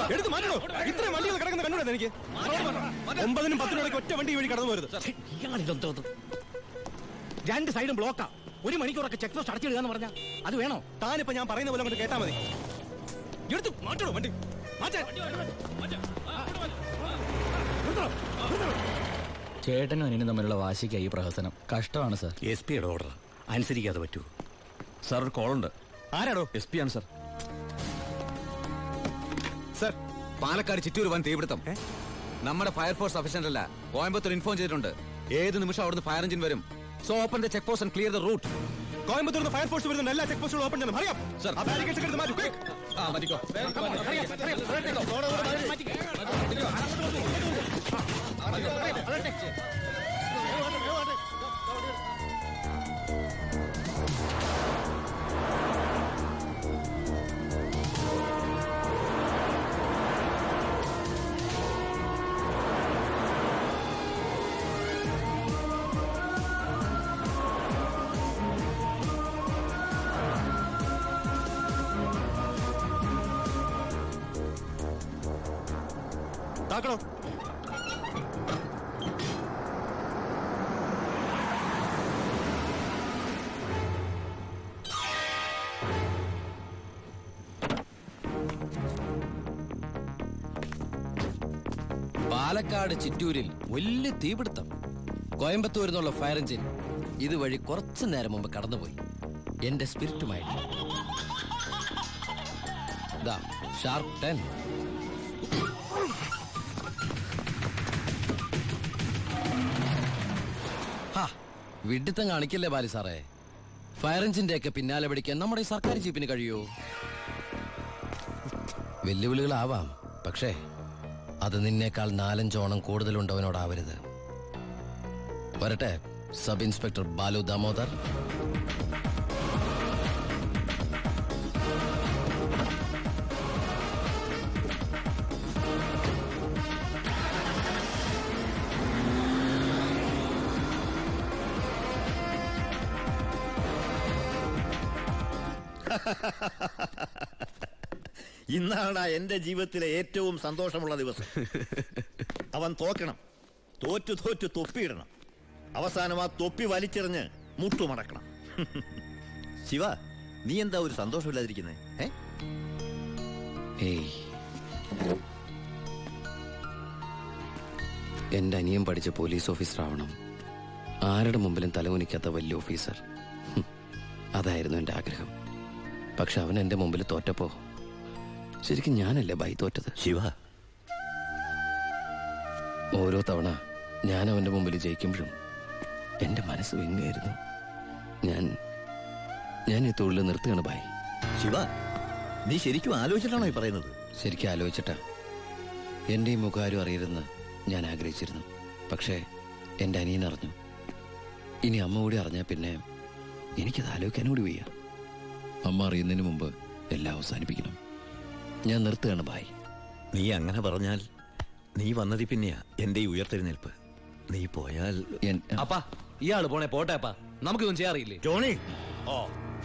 എടുത്ത് മാറ്റണോ ഇത്രയും വണ്ടികൾ കിടക്കുന്ന കണ്ടുകൂടെ എനിക്ക് ഒമ്പതിനും പത്തിനും ഇടയ്ക്ക് ഒറ്റ വണ്ടി ഈ വഴി കടന്നു പോരുത് ഇയാളിതെന്തോന്ന് രണ്ട് സൈഡും ബ്ലോക്കാ ഒരു മണിക്കൂറൊക്കെ ചെക്ക് പോസ്റ്റ് അടച്ചിടുക എന്ന് പറഞ്ഞാ അത് വേണോ താനിപ്പോ ഞാൻ പറയുന്ന പോലെ അങ്ങോട്ട് കേട്ടാ മതി എടുത്ത് മാറ്റണോ വണ്ടി മാറ്റാൻ ചേട്ടനും അനിയനും തമ്മിലുള്ള വാശിക്കായി ഈ പ്രഹസനം കഷ്ടമാണ് സാർ എസ് പിയുടെ ഓർഡർ അനുസരിക്കാതെ പറ്റൂ സാർ ഒരു കോളുണ്ട് ആരാടോ എസ് പി ആണ് സാർ സർ പാലക്കാട് ചിറ്റൂർ വൻ തീപിടുത്തം നമ്മുടെ ഫയർഫോഴ്സ് സഫീഷ്യന്റ് അല്ല കോയമ്പത്തൂർ ഇൻഫോം ചെയ്തിട്ടുണ്ട് ഏത് നിമിഷം അവിടുന്ന് ഫയർ എഞ്ചിൻ വരും so open the check post and clear the route Coimbatore fire force വരുന്ന എല്ലാ ചെക്ക് പോസ്റ്റുകളും ഓപ്പൺ ചെയ്യണം അറിയാം Sir. ആ ബാരിക്കേഡ്സ് എടുത്ത് മാറ്റി quick. ആ മതിക്കോ താക്കണോ പാലക്കാട് ചിറ്റൂരിൽ വലിയ തീപിടുത്തം കോയമ്പത്തൂരിൽ നിന്നുള്ള ഫയർ എഞ്ചിൻ ഇതുവഴി കുറച്ചു നേരം മുമ്പ് കടന്നുപോയി എന്റെ സ്പിരിറ്റുമായിട്ട് ദാ ഷാർപ്പ് ടെൻ ഹാ വിഡിത്തം കാണിക്കല്ലേ ബാലി സാറേ ഫയർ എഞ്ചിന്റെ ഒക്കെ പിന്നാലെ പിടിക്കാൻ നമ്മുടെ ഈ സർക്കാർ ജീപ്പിന് കഴിയോ വെല്ലുവിളികളാവാം പക്ഷേ അത് നിന്നേക്കാൾ നാലഞ്ചോണം കൂടുതലുണ്ടവനോടാവരുത് വരട്ടെ സബ് ഇൻസ്പെക്ടർ ബാലു ദാമോദർ ഇന്നാണ് എന്റെ ജീവിതത്തിലെ ഏറ്റവും സന്തോഷമുള്ള ദിവസം അവൻ തോക്കണം തോറ്റു തോറ്റു തൊപ്പിയിടണം അവസാനം ആ തൊപ്പി വലിച്ചെറിഞ്ഞ് മുട്ടുമടക്കണം ശിവ നീ എന്താ ഒരു സന്തോഷമില്ലാതിരിക്കുന്നേ ഏ ഏയ് എന്റെ അനിയൻ പഠിച്ച പോലീസ് ഓഫീസർ ആവണം ആരുടെ മുമ്പിലും തലകുനിക്കാത്ത വലിയ ഓഫീസർ ഹും, അതായിരുന്നു എന്റെ ആഗ്രഹം പക്ഷെ അവൻ എന്റെ മുമ്പിൽ തോറ്റപ്പോ ശരിക്കും ഞാനല്ലേ ബൈ തോറ്റത് ശിവ ഓരോ തവണ ഞാൻ അവന്റെ മുമ്പിൽ ജയിക്കുമ്പോഴും എന്റെ മനസ്സ് വിങ്ങായിരുന്നു ഞാൻ ഞാൻ ഈ തൊഴിൽ നിർത്തുകയാണ് ബായ് ശിവ നീ ശരിക്കും ആലോചിച്ചിട്ടാണോ ഈ പറയുന്നത് ശരിക്കും ആലോചിച്ചിട്ടാ എന്റെ ഈ മുഖാരും അറിയരുതെന്ന് ഞാൻ ആഗ്രഹിച്ചിരുന്നു പക്ഷേ എന്റെ അനിയൻ അറിഞ്ഞു ഇനി അമ്മ കൂടി അറിഞ്ഞാൽ പിന്നെ എനിക്കത് ആലോചിക്കാൻ കൂടി വയ്യ അമ്മ അറിയുന്നതിന് മുമ്പ് എല്ലാം അവസാനിപ്പിക്കണം ഞാൻ നിർത്തുകയാണ് ബായ് നീ അങ്ങനെ പറഞ്ഞാൽ നീ വന്നതി പിന്നെയാ എന്റെ ഈ ഉയർത്തെഴുന്നേൽപ്പ് നീ പോയാൽ എൻ- അപ്പാ ഇയാള് പോണേ പോട്ടെ അപ്പാ നമുക്കൊന്നും ചെയ്യാറില്ലേ ജോണി ഓ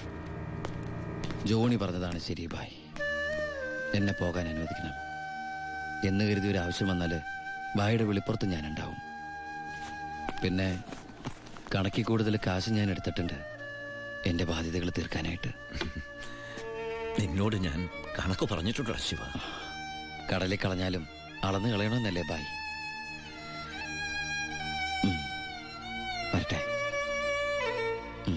ജോണി പറഞ്ഞതാണ് ശരി ബായ് എന്നെ പോകാൻ അനുവദിക്കണം എന്ന് കരുതി ഒരു ആവശ്യം വന്നാൽ ബായുടെ വെളിപ്പുറത്ത് ഞാൻ ഉണ്ടാവും പിന്നെ കണക്കിൽ കൂടുതൽ കാശ് ഞാൻ എടുത്തിട്ടുണ്ട് എന്റെ ബാധ്യതകൾ തീർക്കാനായിട്ട് നിന്നോട് ഞാൻ കണക്ക് പറഞ്ഞിട്ടുണ്ടോ ശിവ കടലിൽ കളഞ്ഞാലും അളന്ന് കളയണമെന്നല്ലേ ബായ് ഉം. വരട്ടെ ഉം.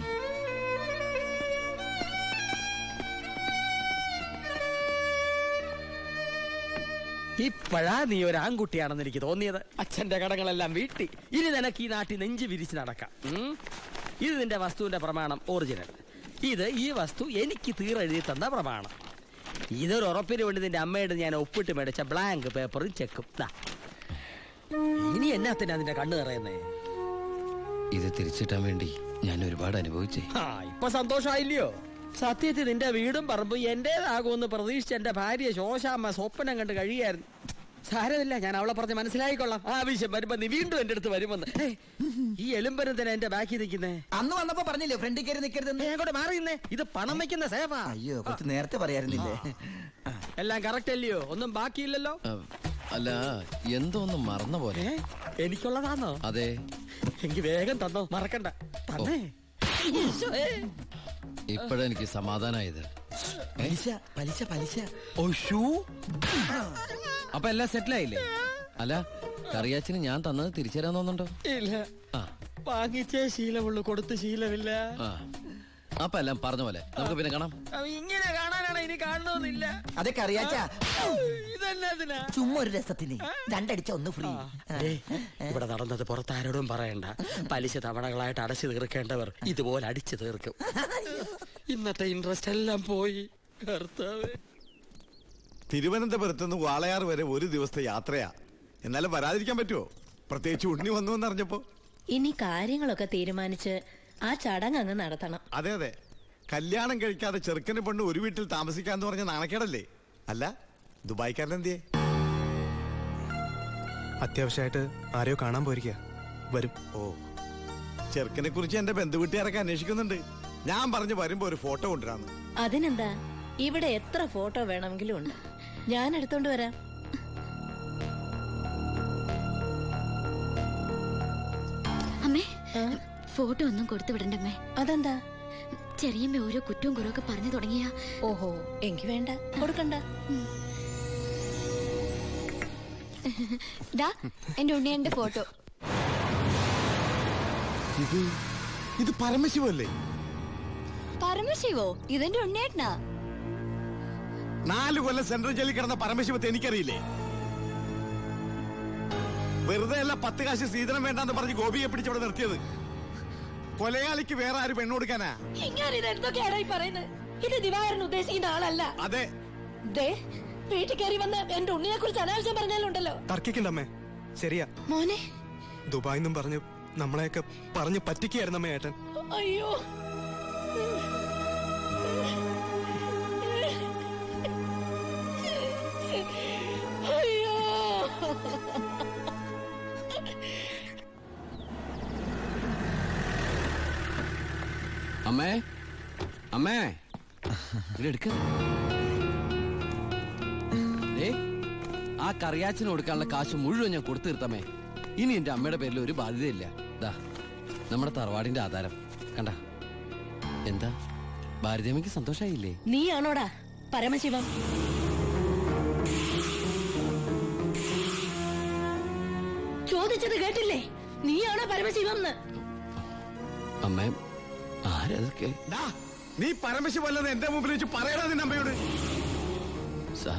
ഇപ്പോഴാ നീ ഒരു ആൺകുട്ടിയാണെന്ന് എനിക്ക് തോന്നിയത് അച്ഛന്റെ കടങ്ങളെല്ലാം വീട്ടി ഇനി നിനക്ക് ഈ നാട്ടിൽ നെഞ്ച് വിരിച്ച് നടക്കാം ഉം? ഇത് നിന്റെ വസ്തുവിന്റെ പ്രമാണം ഒറിജിനൽ ഇത് ഈ വസ്തു എനിക്ക് തീരെഴുതി തന്ന പ്രമാണം ഇതൊരു ഉറപ്പിന് വേണ്ടി നിന്റെ അമ്മയുടെ ഞാൻ ഒപ്പിട്ട് മേടിച്ച ബ്ലാങ്ക് പേപ്പറും ചെക്കും ദാ. ഇനി എന്നാത്തിനാ നിന്റെ കണ്ണു നിറയുന്നേ ഇത് തിരിച്ചിട്ടാൻ വേണ്ടി ഞാൻ ഒരുപാട് അനുഭവിച്ചേ ആ ഇപ്പൊ സന്തോഷമായില്ലയോ സത്യത്തിൽ നിന്റെ വീടും പറമ്പും എന്റേതാകുമെന്ന് പ്രതീക്ഷിച്ച എന്റെ ഭാര്യ ശോശാമ്മ സ്വപ്നം കണ്ട് കഴിയായിരുന്നു സാരമില്ല ഞാൻ അവളെ പറഞ്ഞ് മനസ്സിലായിക്കൊള്ളാം ആവശ്യം വരുമ്പോ നീ വീണ്ടും എന്റെ അടുത്ത് വരുമെന്ന് ഏയ്, ഈ എലുമ്പനും തന്നെ എന്റെ ബാക്കി നിൽക്കുന്നേ അന്ന് വന്നപ്പോ പറഞ്ഞില്ലേ ഫ്രണ്ടിൽ കയറി നിൽക്കരുതെന്ന് ഞാൻ കൂടെ മാറിയുന്നേ ഇത് പണം വെക്കുന്ന സേവാ അയ്യോ കുറച്ച് നേരത്തെ പറയാറുന്നില്ലേ എല്ലാം കറക്റ്റ് അല്ലയോ ഒന്നും ബാക്കിയില്ലല്ലോ ആ, അല്ല എന്തോ ഒന്ന് മറന്ന പോലെ ഏ എനിക്കുള്ളതാണോ അതെ എനിക്ക് വേഗം തന്നോ മറക്കണ്ട തന്നേ ഈശോയേ. ഇപ്പോഴെനിക്ക് സമാധാനായത് പലിശ പലിശ പലിശ അപ്പൊ എല്ലാം സെറ്റിലായില്ലേ അല്ല കറിയാച്ചിന് ഞാൻ തന്നത് തിരിച്ചു തരാൻ തോന്നുന്നുണ്ടോ ഇല്ല ആ വാങ്ങിച്ചേ ശീലമുള്ളൂ കൊടുത്ത് ശീലമില്ല ആ അപ്പൊ എല്ലാം പറഞ്ഞ പോലെ നമുക്ക് പിന്നെ കാണാം അവ ഇങ്ങനെ കാണാനാണ് ഇനി കാണണമെന്നില്ല അതൊക്കെ അറിയാച്ചാ ഇതെന്നാ ചുമ്മാ ഒരു രസത്തിന് രണ്ടടിച്ച ഒന്ന് ഫ്രീ ഇവിടെ നടന്നത് പുറത്താരോടും പറയണ്ട പലിശ തവണകളായിട്ട് അടച്ചു തീർക്കേണ്ടവർ ഇതുപോലെ അടിച്ചു തീർക്കും ഇന്നത്തെ ഇൻട്രസ്റ്റ് എല്ലാം പോയി കർത്താവേ തിരുവനന്തപുരത്ത് നിന്ന് വാളയാർ വരെ ഒരു ദിവസത്തെ യാത്രയാ എന്നാലും വരാതിരിക്കാൻ പറ്റുമോ പ്രത്യേകിച്ച് ഉണ്ണി വന്നു എന്നറിഞ്ഞപ്പോ ഇനി കാര്യങ്ങളൊക്കെ തീരുമാനിച്ച് ആ ചടങ്ങ് അങ്ങ് നടത്തണം അതെ അതെ കല്യാണം കഴിക്കാതെ ചെറുക്കന് പെണ്ണ് ഒരു വീട്ടിൽ താമസിക്കാന്ന് പറഞ്ഞ നാണക്കേടല്ലേ അല്ല ദുബായ്ക്കാരൻ എന്തിയേ അത്യാവശ്യമായിട്ട് ആരെയോ കാണാൻ പോയിരിക്കുക വരും ഓ ചെറുക്കനെ കുറിച്ച് എന്റെ ബന്ധുവീട്ടുകാരൊക്കെ അന്വേഷിക്കുന്നുണ്ട് ഞാൻ പറഞ്ഞു വരുമ്പോ ഒരു ഫോട്ടോ കൊണ്ടുവരാന്ന് അതിനെന്താ ഇവിടെ എത്ര ഫോട്ടോ വേണമെങ്കിലും ഉണ്ട് ഞാൻ എടുത്തോണ്ട് വരാം അമ്മേ ഫോട്ടോ ഒന്നും കൊടുത്തു വിടണ്ടമ്മേ അതെന്താ ചെറിയമ്മ ഓരോ കുറ്റവും കുറവൊക്കെ പറഞ്ഞു തുടങ്ങിയ ഓഹോ എങ്കി വേണ്ട കൊടുക്കണ്ട ദാ എന്റെ ഉണ്ണിയന്റെ ഫോട്ടോ ഇത് ഇത് പരമശിവല്ലേ പരമശിവോ ഇതെന്റെ ഉണ്ണിയേട്ടനാ നാല് കൊല്ലം സെൻട്രൽ ജയിലിൽ കിടന്ന പരമശിവത്തെ എനിക്കറിയില്ലേ വെറുതെ അല്ല പത്ത് കാശ് സീതനം വേണ്ടാന്ന് പറഞ്ഞ് ഗോപിയെ പിടിച്ചവിടെ നിർത്തിയത് കൊലയാളിക്ക് വേറെ ആര് പെണ്ണു കൊടുക്കാനാ ഇങ്ങനെ ഇത് എന്തൊക്കെയാണ് ഈ പറയുന്നത് ഇത് ദിവാകരൻ ഉദ്ദേശിക്കുന്ന ആളല്ല അതെ ദേ വീട്ടിൽ കയറി വന്ന് എന്റെ ഉണ്ണിനെ കുറിച്ച് അനാവശ്യം പറഞ്ഞാലുണ്ടല്ലോ തർക്കിക്കണ്ടമ്മേ ശരിയാ മോനെ ദുബായ് നിന്നും പറഞ്ഞ് നമ്മളെയൊക്കെ പറഞ്ഞ് പറ്റിക്കായിരുന്നു അമ്മ ഏട്ടൻ അയ്യോ അയ്യോ അമ്മേ അമ്മേ ഇവിടെ എടുക്ക ഏ ആ കറിയാച്ചിന് കൊടുക്കാനുള്ള കാശ് മുഴുവൻ ഞാൻ കൊടുത്തു തീർത്തമ്മേ ഇനി എന്റെ അമ്മയുടെ പേരിൽ ഒരു ബാധ്യതയില്ല ദാ നമ്മുടെ തറവാടിന്റെ ആധാരം കണ്ട എന്താ ഭാരതിയമ്മയ്ക്ക് സന്തോഷായില്ലേ നീയാണോടാ പരമശിവം ചോദിച്ചത് കേട്ടില്ലേ നീയാണോ പരമശിവം എന്ന് അമ്മേ ആരതൊക്കെ ഡാ, നീ പരമശിവല്ലെന്ന് എന്റെ മുമ്പിൽ വെച്ച് പറയണ നിന്റെ അമ്മയോട് സാർ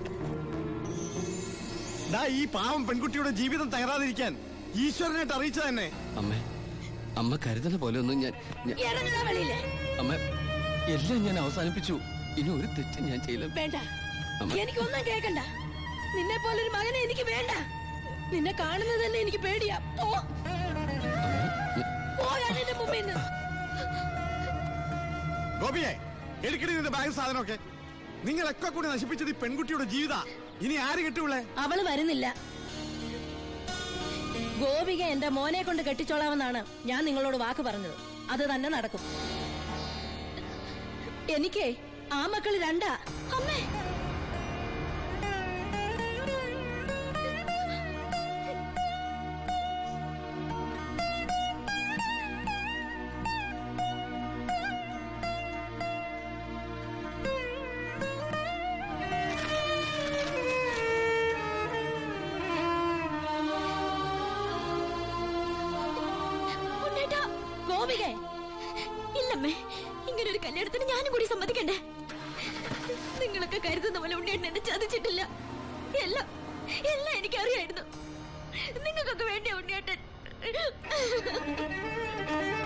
ഡാ ഈ പാവം പെൺകുട്ടിയുടെ ജീവിതം തകരാതിരിക്കാൻ ഈശ്വരനായിട്ട് അറിയിച്ച തന്നെ അമ്മേ അമ്മ കരുതുന്ന പോലെ ഒന്നും ഞാൻ ഞാൻ- ഇറങ്ങടാ വെളിയില് അമ്മ എല്ലാം ഞാൻ അവസാനിപ്പിച്ചു ഇനി ഒരു തെറ്റും ഞാൻ ചെയ്യില്ല വേണ്ട അമ്മ. എനിക്കൊന്നും കേക്കണ്ട നിന്നെ പോലൊരു മകനെ എനിക്ക് വേണ്ട നിന്നെ കാണുന്നത് തന്നെ എനിക്ക് പേടിയാ പോ പോയാണ് എന്റെ മുമ്പിൽ നിന്ന് ഗോപിയെ എടുക്കടി നിന്റെ ബാഗ് സാധനമൊക്കെ നിങ്ങളൊക്കെ കൂടി നശിപ്പിച്ചത് ഈ പെൺകുട്ടിയുടെ ജീവിത ഇനി ആര് കിട്ടൂളെ അവള് വരുന്നില്ല ഗോപിക എന്റെ മോനെ കൊണ്ട് കെട്ടിച്ചോളാമെന്നാണ് ഞാൻ നിങ്ങളോട് വാക്ക് പറഞ്ഞത് അത് തന്നെ നടക്കും എനിക്കേ ആ മക്കള് രണ്ടാ അമ്മേ ഉണ്ണേട്ടാ ഗോപികേ ഇല്ലമ്മേ ഇങ്ങനെ ഒരു കല്യാണത്തിന് ഞാനും കൂടി സമ്മതിക്കണ്ടേ നിങ്ങളൊക്കെ കരുതുന്ന പോലെ ഉണ്ണേട്ടൻ എന്നെ ചതിച്ചിട്ടില്ല എല്ലാം എല്ലാം എനിക്കറിയായിരുന്നു നിങ്ങൾക്കൊക്കെ വേണ്ടിയ ഉണ്ണിയേട്ടൻ